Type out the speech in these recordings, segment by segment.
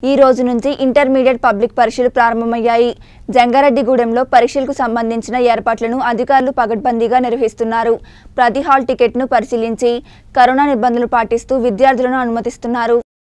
ఈ రోజు నుంచి ఇంటర్మీడియట్ పబ్లిక్ పరీక్షలు ప్రారంభమయ్యాయి జంగారెడ్డిగూడెంలో పరీక్షలకు సంబంధించిన ఏర్పాట్లను అధికారులు పగడ్బందీగా నిర్వహిస్తున్నారు ప్రతి హాల్ టికెట్ను పరిశీలించి కరోనా నిబంధనలు పాటిస్తూ విద్యార్థులను అనుమతిస్తున్నారు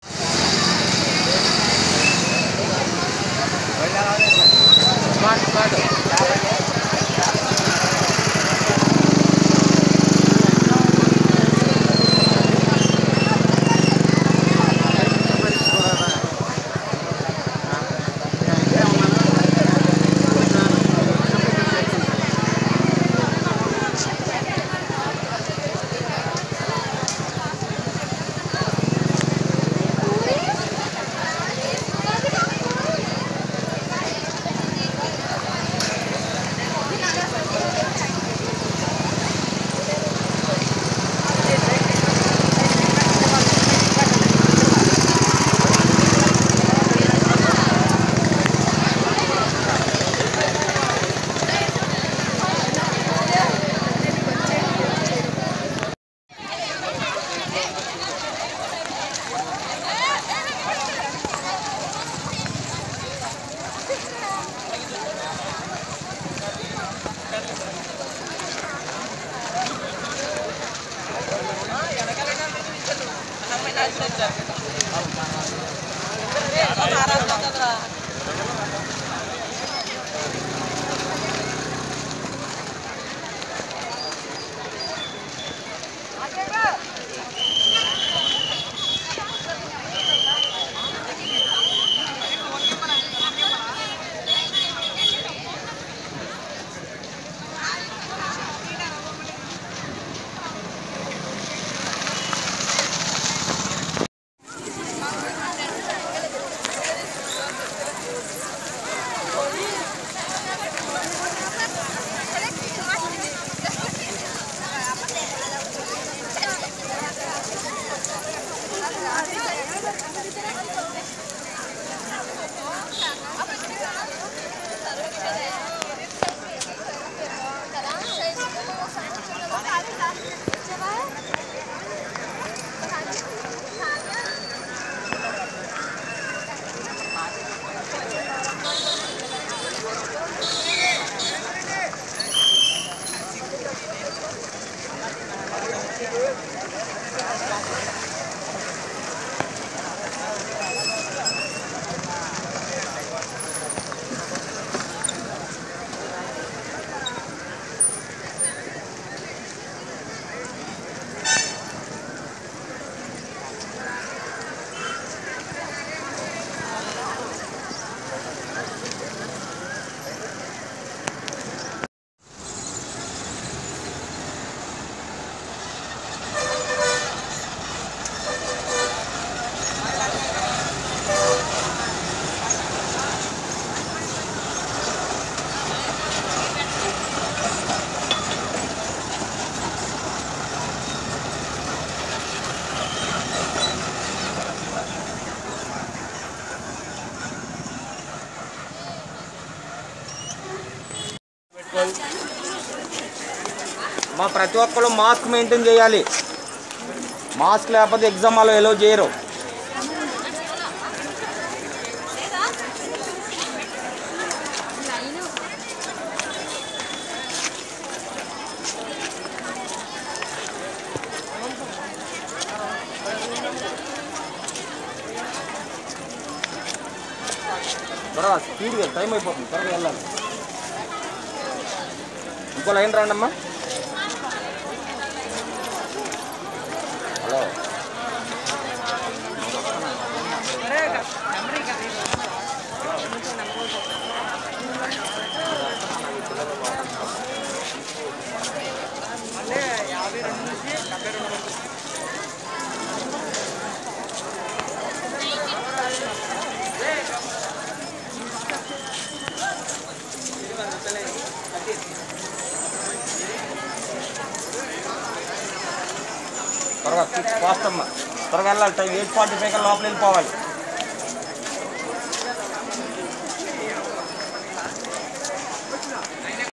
మా ప్రతి ఒక్కరు మాస్క్ మెయింటైన్ చేయాలి మాస్క్ లేకపోతే ఎగ్జామ్ వాళ్ళు ఎలో చేయరు త్వరగా స్పీడ్గా టైం అయిపోతుంది త్వరగా వెళ్ళాలి ఇంకో లైన్ రండి అమ్మా హలో త్వరగా ఫాస్ట్ అమ్మా త్వరగా వెళ్ళాలి టైం ఎయిట్ ఫార్టీ ఫైవ్ లోపల వెళ్ళిపోవాలి